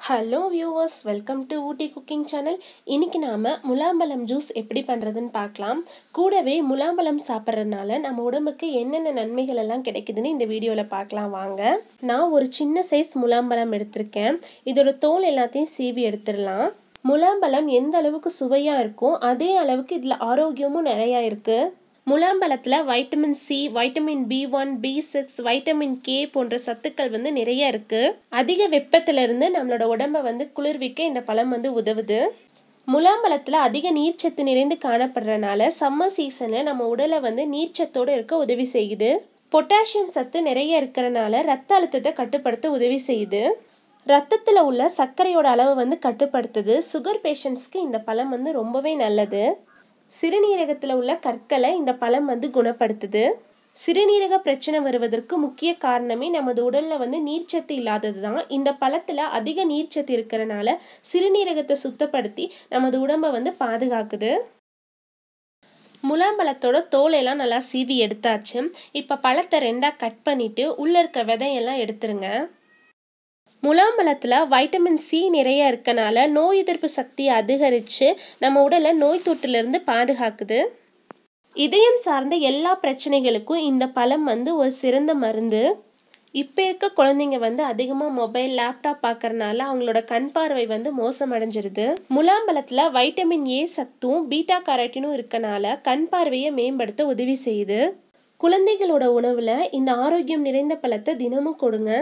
hello viewers welcome to Ooty cooking channel இன்னைக்கு நாம் முலாம்பழம் juice எப்படி பண்ணுறதுன்னு பார்க்கலாம் கூடவே முலாம்பழம் சாப்பிட்றதுனால நம்ம உடம்புக்கு என்னென்ன நன்மைகள் எல்லாம் கிடைக்குதுன்னு இந்த வீடியோவில் பார்க்கலாம் வாங்க நான் ஒரு சின்ன சைஸ் முலாம்பழம் எடுத்திருக்கேன் இதோட தோல் எல்லாத்தையும் சீவி எடுத்துடலாம் முலாம்பழம் எந்த அளவுக்கு சுவையாக இருக்கும் அதே அளவுக்கு இதில் ஆரோக்கியமும் நிறையா இருக்குது முலாம்பழத்தில் vitamin C vitamin B one B six vitamin K போன்ற சத்துக்கள் வந்து நிறைய இருக்குது அதிக வெப்பத்திலிருந்து நம்மளோட உடம்பை வந்து குளிர்விக்க இந்த பழம் வந்து உதவுது முலாம்பழத்தில் அதிக நீர்ச்சத்து நிறைந்து காணப்படுறனால சம்மர் சீசனில் நம்ம உடலை வந்து நீர்ச்சத்தோடு இருக்க உதவி செய்யுது பொட்டாசியம் சத்து நிறைய இருக்கிறனால ரத்த அழுத்தத்தை கட்டுப்படுத்த உதவி செய்யுது ரத்தத்தில் உள்ள சர்க்கரையோட அளவை வந்து கட்டுப்படுத்துது சுகர் பேஷண்ட்ஸ்க்கு இந்த பழம் வந்து ரொம்பவே நல்லது சிறுநீரகத்தில் உள்ள கற்களை இந்த பழம் வந்து குணப்படுத்துது சிறுநீரக பிரச்சனை வருவதற்கு முக்கிய காரணமே நமது உடலில் வந்து நீர்ச்சத்து இல்லாதது தான் இந்த பழத்தில் அதிக நீர்ச்சத்து இருக்கிறனால சிறுநீரகத்தை சுத்தப்படுத்தி நமது உடம்பை வந்து பாதுகாக்குது முலாம்பழத்தோட தோலையெல்லாம் நல்லா சீவி எடுத்தாச்சு இப்போ பழத்தை ரெண்டாக கட் பண்ணிவிட்டு உள்ளே இருக்க விதையெல்லாம் எடுத்துருங்க முலாம்பழத்தில் வைட்டமின் சி நிறைய இருக்கனால நோய் எதிர்ப்பு சக்தியை அதிகரித்து நம்ம உடலை நோய் தொற்றிலிருந்து பாதுகாக்குது இதயம் சார்ந்த எல்லா பிரச்சனைகளுக்கும் இந்த பழம் வந்து ஒரு சிறந்த மருந்து இப்போ இருக்க குழந்தைங்க வந்து அதிகமாக மொபைல் லேப்டாப் பார்க்கறனால அவங்களோட கண் பார்வை வந்து மோசமடைஞ்சிருது முலாம்பழத்தில் வைட்டமின் ஏ சத்தும் பீட்டா கரோட்டினும் இருக்கனால கண் பார்வையை மேம்படுத்த உதவி செய்யுது குழந்தைகளோட உணவில் இந்த ஆரோக்கியம் நிறைந்த பழத்தை தினமும் கொடுங்க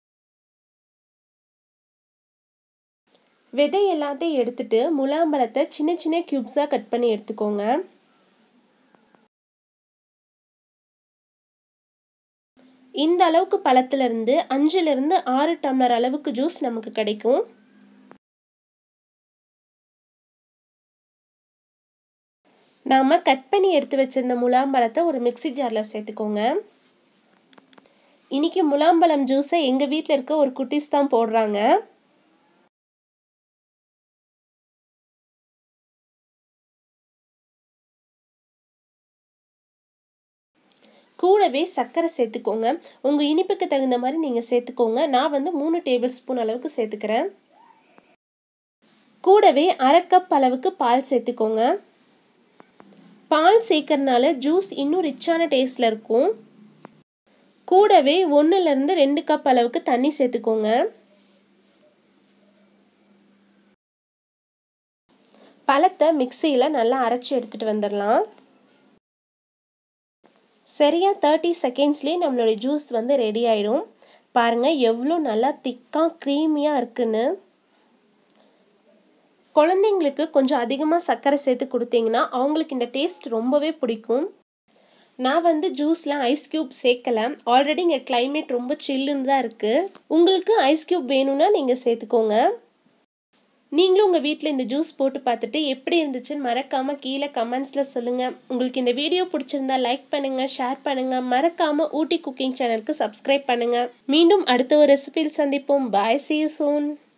விதை எல்லாத்தையும் எடுத்துட்டு முலாம்பழத்தை சின்ன சின்ன க்யூப்ஸாக கட் பண்ணி எடுத்துக்கோங்க இந்த அளவுக்கு பழத்திலிருந்து அஞ்சுலேருந்து ஆறு டம்ளர் அளவுக்கு ஜூஸ் நமக்கு கிடைக்கும் நாம் கட் பண்ணி எடுத்து வச்சிருந்த முலாம்பழத்தை ஒரு மிக்சி ஜாரில் சேர்த்துக்கோங்க இன்றைக்கி முலாம்பழம் ஜூஸை எங்கள் வீட்டில் இருக்க ஒரு குட்டீஸ் தான் போடுறாங்க கூடவே சர்க்கரை சேர்த்துக்கோங்க உங்கள் இனிப்புக்கு தகுந்த மாதிரி நீங்கள் சேர்த்துக்கோங்க நான் வந்து மூணு டேபிள் ஸ்பூன் அளவுக்கு சேர்த்துக்கிறேன் கூடவே அரை கப் அளவுக்கு பால் சேர்த்துக்கோங்க பால் சேர்க்கறனால ஜூஸ் இன்னும் ரிச்சான டேஸ்டில் இருக்கும் கூடவே ஒன்றுலேருந்து ரெண்டு கப் அளவுக்கு தண்ணி சேர்த்துக்கோங்க பழத்தை மிக்சியில் நல்லா அரைச்சி எடுத்துகிட்டு வந்துடலாம் சரியாக தேர்ட்டி செகண்ட்ஸ்லேயே நம்மளுடைய ஜூஸ் வந்து ரெடி ஆகிடும் பாருங்கள் எவ்வளோ நல்லா திக்காக க்ரீமியாக இருக்குன்னு குழந்தைங்களுக்கு கொஞ்சம் அதிகமாக சர்க்கரை சேர்த்து கொடுத்தீங்கன்னா அவங்களுக்கு இந்த டேஸ்ட் ரொம்பவே பிடிக்கும் நான் வந்து ஜூஸில் ஐஸ் க்யூப் சேர்க்கலை ஆல்ரெடி இங்கே கிளைமேட் ரொம்ப சில்லுன்னு தான் இருக்குது உங்களுக்கு ஐஸ் க்யூப் வேணும்னா நீங்கள் சேர்த்துக்கோங்க நீங்களும் உங்கள் வீட்டில் இந்த ஜூஸ் போட்டு பார்த்துட்டு எப்படி இருந்துச்சுன்னு மறக்காமல் கீழே கமெண்ட்ஸில் சொல்லுங்கள் உங்களுக்கு இந்த வீடியோ பிடிச்சிருந்தா லைக் பண்ணுங்கள் ஷேர் பண்ணுங்கள் மறக்காமல் ஊட்டி குக்கிங் சேனலுக்கு சப்ஸ்கிரைப் பண்ணுங்கள் மீண்டும் அடுத்த ஒரு ரெசிபியில் சந்திப்போம் பாய் சி யூ சூன்